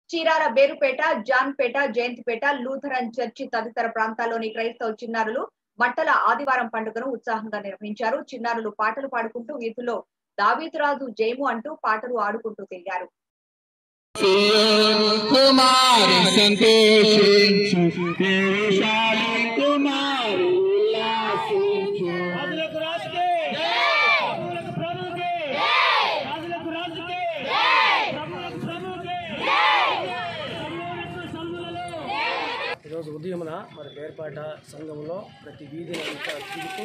Chirala Berupeta Janpeta Jayanthipeta Lutheran church తదితర ప్రాంతాల్లోని క్రైస్తవ చిన్నారులు మట్టల ఆదివారం పండుగను ఉత్సాహంగా నిర్వహించారు చిన్నారులు పాటలు పాడుకుంటూ వీధుల్లో దావీదురాజు జయము అంటూ పాటలు ఆడుకుంటూ తిరిగారు కుమారి సంతోషించు దేశాలి కుమారి ఉల్లాసించు రాజులకు రాజుకే ప్రభువులకు ప్రభువుకే రాజులకు రాజుకే ప్రభువులకు ప్రభువుకే ప్రభువులకు సల్లులలో ఈరోజు ఉదయమున మరి పేర్పాట సంఘంలో ప్రతి వీధిని అంతా తిరుగుతూ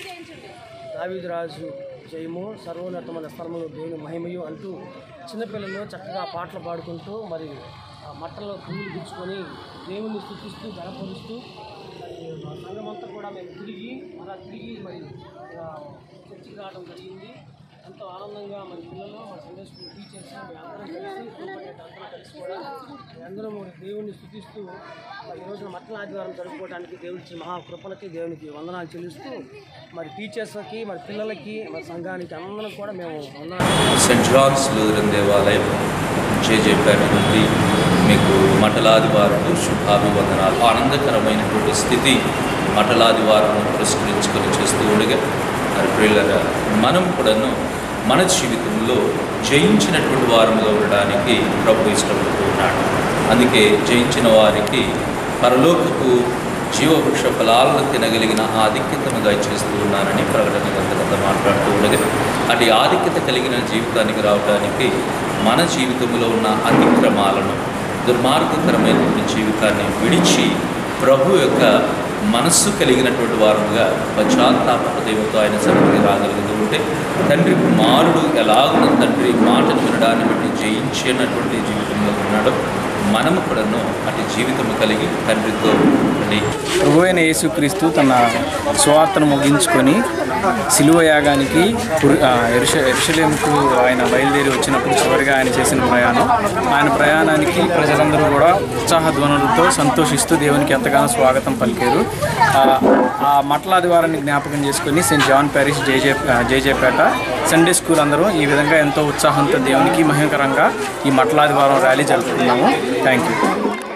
దావీదురాజు జయము సర్వోన్నతమైన స్థలములు దేవుని మహిమయు అంటూ చిన్నపిల్లలు చక్కగా పాటలు పాడుకుంటూ మరి ఆ మట్టలో పువ్వులు గుచ్చుకొని దేవుని స్థుతిస్తూ గణపరుస్తూ మరి మా సంఘమంతా కూడా మేము తిరిగి అలా తిరిగి మరి ఆ, చర్చికి రావడం జరిగింది ఎంతో ఆనందంగా మరి పిల్లలు మా సండే స్కూల్ టీచర్స్ మేము అందరం కలిసి గ్రూప్ అందరం కలిసి కూడా మీ అందరం మరి దేవుణ్ణి స్థుతిస్తూ మరి ఈ రోజున మట్టల ఆదివారం జరుపుకోవడానికి దేవుడి ఇచ్చిన మహాకృపలకి దేవునికి వందనాలు చెల్లిస్తూ మరి టీచర్స్కి మరి పిల్లలకి మరి సంఘానికి అందరం కూడా మేము వందనాలు సెంట్ జాన్స్ లూథరన్ దేవాలయం జేజేపేట నుండి మీకు మఠలాదివారం శుభాభివందనాలు ఆనందకరమైనటువంటి స్థితి మఠలాదివారం పురస్కరించుకొని చేస్తూ ఉండగా మరి ప్రియులరా మనం కూడాను మన జీవితంలో జయించినటువంటి వారంలో ఉండడానికి ప్రభు ఇష్టపడుతూ ఉన్నాడు అందుకే జయించిన వారికి పరలోకపు జీవవృక్ష ఫలాలను తినగలిగిన ఆధిక్యతను దయచేస్తూ ఉన్నానని ప్రకటన గ్రంథకథ మాట్లాడుతూ ఉండగా అటు ఆధిక్యత కలిగిన జీవితానికి రావడానికి మన జీవితంలో ఉన్న అతిక్రమాలను దుర్మార్గకరమైనటువంటి జీవితాన్ని విడిచి ప్రభు యొక్క మనస్సు కలిగినటువంటి వారుగా పశ్చాత్తాప హృదయంతో ఆయన సన్నిధికి రాగలుగుతూ ఉంటే తండ్రి కుమారుడు ఎలాగున తండ్రి మాటను వినడాన్ని బట్టి జయించినటువంటి జీవితంలో ఉన్నాడో మనము కూడాను అటు జీవితము కలిగి తండ్రితో ఉండి ప్రభువైన యేసుక్రీస్తు తన స్వార్థను ముగించుకొని సిలువ యాగానికి పురి- ఆ, ఎరుష ఎరుషలేముకు ఆయన బయలుదేరి వచ్చినప్పుడు చివరిగా ఆయన చేసిన ప్రయాణం ఆయన ప్రయాణానికి ప్రజలందరూ కూడా ఉత్సాహ ధ్వనులతో సంతోషిస్తూ దేవునికి ఎంతగానో స్వాగతం పలికారు ఆ, ఆ మట్లాదివారాన్ని జ్ఞాపకం చేసుకొని saint John parish JJ JJpeta Sunday school అందరూ ఈ విధంగా ఎంతో ఉత్సాహంతో దేవునికి మహిమకరంగా ఈ మట్లాదివారం ర్యాలీ జరుపుకున్నాము థ్యాంక్ యూ